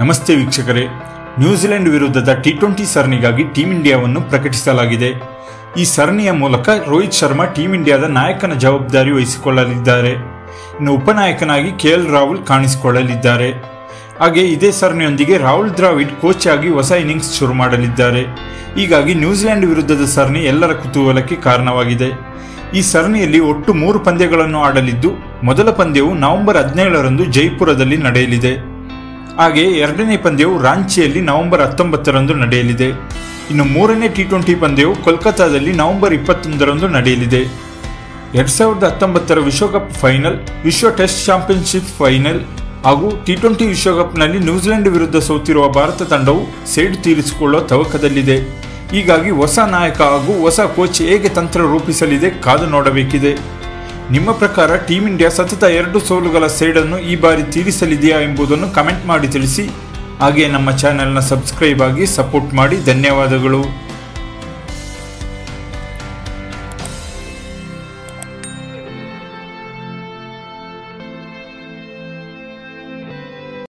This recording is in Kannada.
ನಮಸ್ತೆ ವೀಕ್ಷಕರೇ ನ್ಯೂಜಿಲೆಂಡ್ ವಿರುದ್ಧದ ಟಿ ಟ್ವೆಂಟಿ ಸರಣಿಗಾಗಿ ಟೀಂ ಇಂಡಿಯಾವನ್ನು ಪ್ರಕಟಿಸಲಾಗಿದೆ ಈ ಸರಣಿಯ ಮೂಲಕ ರೋಹಿತ್ ಶರ್ಮಾ ಟೀಂ ಇಂಡಿಯಾದ ನಾಯಕನ ಜವಾಬ್ದಾರಿ ವಹಿಸಿಕೊಳ್ಳಲಿದ್ದಾರೆ ಇನ್ನು ಉಪನಾಯಕನಾಗಿ ಕೆ ಎಲ್ ರಾಹುಲ್ ಕಾಣಿಸಿಕೊಳ್ಳಲಿದ್ದಾರೆ ಹಾಗೆ ಇದೇ ಸರಣಿಯೊಂದಿಗೆ ರಾಹುಲ್ ದ್ರಾವಿಡ್ ಕೋಚ್ ಆಗಿ ಹೊಸ ಇನ್ನಿಂಗ್ಸ್ ಶುರು ಮಾಡಲಿದ್ದಾರೆ ಹೀಗಾಗಿ ನ್ಯೂಜಿಲೆಂಡ್ ವಿರುದ್ಧದ ಸರಣಿ ಎಲ್ಲರ ಕುತೂಹಲಕ್ಕೆ ಕಾರಣವಾಗಿದೆ ಈ ಸರಣಿಯಲ್ಲಿ ಒಟ್ಟು ಮೂರು ಪಂದ್ಯಗಳನ್ನು ಆಡಲಿದ್ದು ಮೊದಲ ಪಂದ್ಯವು ನವೆಂಬರ್ ಹದಿನೇಳರಂದು ಜೈಪುರದಲ್ಲಿ ನಡೆಯಲಿದೆ ಹಾಗೆ ಎರಡನೇ ಪಂದ್ಯವು ರಾಂಚಿಯಲ್ಲಿ ನವೆಂಬರ್ ಹತ್ತೊಂಬತ್ತರಂದು ನಡೆಯಲಿದೆ ಇನ್ನು ಮೂರನೇ ಟಿ ಟ್ವೆಂಟಿ ಪಂದ್ಯವು ಕೋಲ್ಕತ್ತಾದಲ್ಲಿ ನವೆಂಬರ್ ಇಪ್ಪತ್ತೊಂದರಂದು ನಡೆಯಲಿದೆ ಎರಡ್ ಸಾವಿರದ ಹತ್ತೊಂಬತ್ತರ ವಿಶ್ವಕಪ್ ಫೈನಲ್ ವಿಶ್ವ ಟೆಸ್ಟ್ ಚಾಂಪಿಯನ್ಶಿಪ್ ಫೈನಲ್ ಹಾಗೂ ಟಿ ಟ್ವೆಂಟಿ ವಿಶ್ವಕಪ್ನಲ್ಲಿ ನ್ಯೂಜಿಲೆಂಡ್ ವಿರುದ್ಧ ಸೋತಿರುವ ಭಾರತ ತಂಡವು ಸೇಡು ತೀರಿಸಿಕೊಳ್ಳುವ ತವಕದಲ್ಲಿದೆ ಹೀಗಾಗಿ ಹೊಸ ನಾಯಕ ಹಾಗೂ ಹೊಸ ಕೋಚ್ ಹೇಗೆ ತಂತ್ರ ರೂಪಿಸಲಿದೆ ಕಾದು ನೋಡಬೇಕಿದೆ ನಿಮ್ಮ ಪ್ರಕಾರ ಟೀಂ ಇಂಡಿಯಾ ಸತತ ಎರಡು ಸೋಲುಗಳ ಸೇಡನ್ನು ಈ ಬಾರಿ ತೀರಿಸಲಿದೆಯಾ ಎಂಬುದನ್ನು ಕಮೆಂಟ್ ಮಾಡಿ ತಿಳಿಸಿ ಹಾಗೆ ನಮ್ಮ ಚಾನೆಲ್ನ ಸಬ್ಸ್ಕ್ರೈಬ್ ಆಗಿ ಸಪೋರ್ಟ್ ಮಾಡಿ ಧನ್ಯವಾದಗಳು